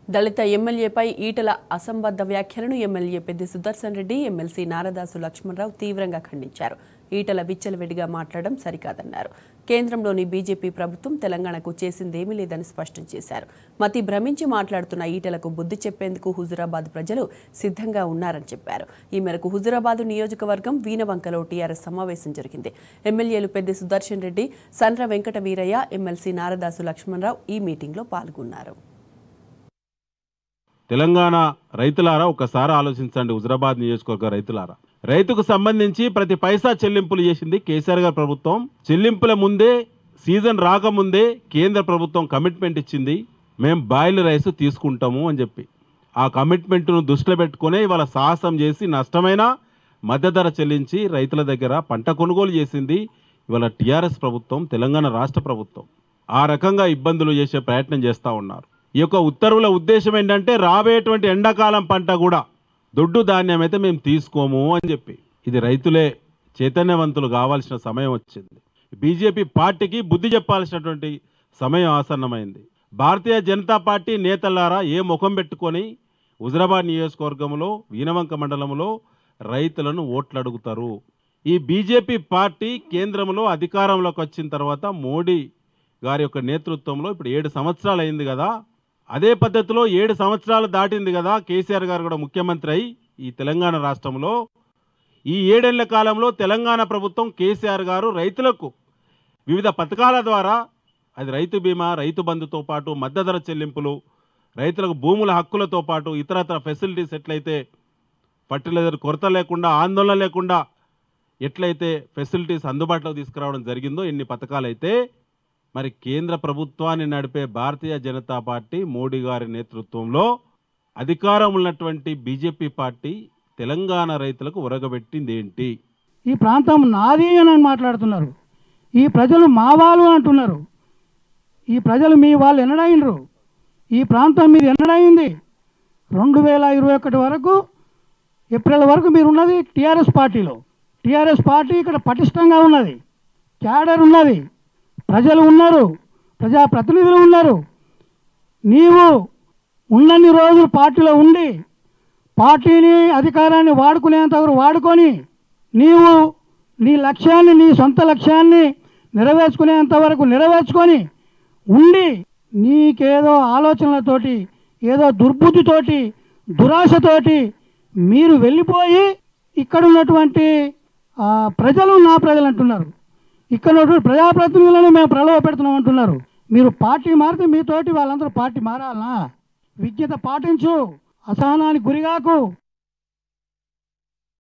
దళిత ఎమ్మెల్యేపై ఈటల అసంబద్ధ వ్యాఖ్యలను MLA Peddi Sudarshan Reddy MLC Naradasu Lakshmanarao తీవ్రంగా ఖండించారు ఈటల విచ్చలవిడిగా మాట్లాడడం సరికాదన్నారు కేంద్రంలోని బీజేపీ ప్రభుత్వం తెలంగాణకు చేసిందేమీ లేదని స్పష్టం చేశారు మతి భ్రమించి మాట్లాడుతున్న ఈటలకు బుద్ధి చెప్పేందుకు హుజురాబాద్ ప్రజలు సిద్ధంగా ఉన్నారని చెప్పారు ఈ మేరకు హుజురాబాద్ నియోజకవర్గం వీనవంకలో టీఆర్ఎస్ సమావేశం జరిగింది ఎమ్మెల్యేలు పెద్ది సుదర్శన్ రెడ్డి సండ్ర వెంకట వీరయ్య ఎమ్మెల్సీ నారదాసు లక్ష్మణరావు ఈ మీటింగ్లో పాల్గొన్నారు తెలంగాణ రైతులారా ఒకసారి ఆలోచించండి హుజరాబాద్ నియోజకవర్గ రైతులారా రైతుకు సంబంధించి ప్రతి పైసా చెల్లింపులు చేసింది కేసీఆర్ గారి ప్రభుత్వం చెల్లింపుల ముందే సీజన్ రాకముందే కేంద్ర ప్రభుత్వం కమిట్మెంట్ ఇచ్చింది మేము బాయిల్ రైస్ తీసుకుంటాము అని చెప్పి ఆ కమిట్మెంట్ను దృష్టిలో పెట్టుకునే ఇవాళ సాహసం చేసి నష్టమైన మద్దతు ధర చెల్లించి రైతుల దగ్గర పంట కొనుగోలు చేసింది ఇవాళ టీఆర్ఎస్ ప్రభుత్వం తెలంగాణ రాష్ట్ర ప్రభుత్వం ఆ రకంగా ఇబ్బందులు చేసే ప్రయత్నం చేస్తూ ఉన్నారు ఈ యొక్క ఉత్తర్వుల ఉద్దేశం ఏంటంటే రాబోయేటువంటి ఎండాకాలం పంట కూడా దొడ్డు ధాన్యం అయితే మేము తీసుకోము అని చెప్పి ఇది రైతులే చైతన్యవంతులు కావాల్సిన సమయం వచ్చింది బీజేపీ పార్టీకి బుద్ధి చెప్పాల్సినటువంటి సమయం ఆసన్నమైంది భారతీయ జనతా పార్టీ నేతలారా ఏ ముఖం పెట్టుకొని హుజరాబాద్ నియోజకవర్గంలో వీనవంక మండలంలో రైతులను ఓట్లు అడుగుతారు ఈ బీజేపీ పార్టీ కేంద్రంలో అధికారంలోకి వచ్చిన తర్వాత మోడీ గారి యొక్క నేతృత్వంలో ఇప్పుడు ఏడు సంవత్సరాలు అయింది కదా అదే పద్ధతిలో ఏడు సంవత్సరాలు దాటింది కదా కేసీఆర్ గారు కూడా ముఖ్యమంత్రి అయి ఈ తెలంగాణ రాష్ట్రంలో ఈ ఏడేళ్ల కాలంలో తెలంగాణ ప్రభుత్వం కేసీఆర్ గారు రైతులకు వివిధ పథకాల ద్వారా అది రైతు బీమా రైతు బంధుతో పాటు మద్దతు ధర చెల్లింపులు రైతులకు భూముల హక్కులతో పాటు ఇతరత్ర ఫెసిలిటీస్ ఎట్లయితే ఫర్టిలైజర్ కొరత లేకుండా ఆందోళన లేకుండా ఎట్లయితే ఫెసిలిటీస్ అందుబాటులోకి తీసుకురావడం జరిగిందో ఎన్ని పథకాలు అయితే మరి కేంద్ర ప్రభుత్వాన్ని నడిపే భారతీయ జనతా పార్టీ మోడీ గారి నేతృత్వంలో అధికారం ఉన్నటువంటి బీజేపీ పార్టీ తెలంగాణ రైతులకు ఉరగబెట్టింది ఏంటి ఈ ప్రాంతం నాది అని మాట్లాడుతున్నారు ఈ ప్రజలు మా వాళ్ళు అంటున్నారు ఈ ప్రజలు మీ వాళ్ళు ఎన్నడైనరు ఈ ప్రాంతం మీది ఎన్నడైంది రెండు వేల ఇరవై ఒకటి వరకు ఏప్రిల్ వరకు మీరు ఉన్నది టీఆర్ఎస్ పార్టీలో టీఆర్ఎస్ పార్టీ ఇక్కడ పటిష్టంగా ఉన్నది క్యాడర్ ఉన్నది ప్రజలు ఉన్నారు ప్రజాప్రతినిధులు ఉన్నారు నీవు ఉన్నన్ని రోజులు పార్టీలో ఉండి పార్టీని అధికారాన్ని వాడుకునేంత వరకు వాడుకొని నీవు నీ లక్ష్యాన్ని నీ సొంత లక్ష్యాన్ని నెరవేర్చుకునేంత వరకు నెరవేర్చుకొని ఉండి నీకేదో ఆలోచనలతోటి ఏదో దుర్బుద్ధితోటి దురాశతోటి మీరు వెళ్ళిపోయి ఇక్కడ ఉన్నటువంటి ఆ, ప్రజలు నా ప్రజలు అంటున్నారు ఇక్కడ ఉన్నటువంటి ప్రజాప్రతినిధులను మేము ప్రలోభ పెడుతున్నాం అంటున్నారు మీరు పార్టీ మారితే మీతోటి వాళ్ళందరూ పార్టీ మారాలనా విజ్ఞత పాటించు అసహనానికి గురిగాకు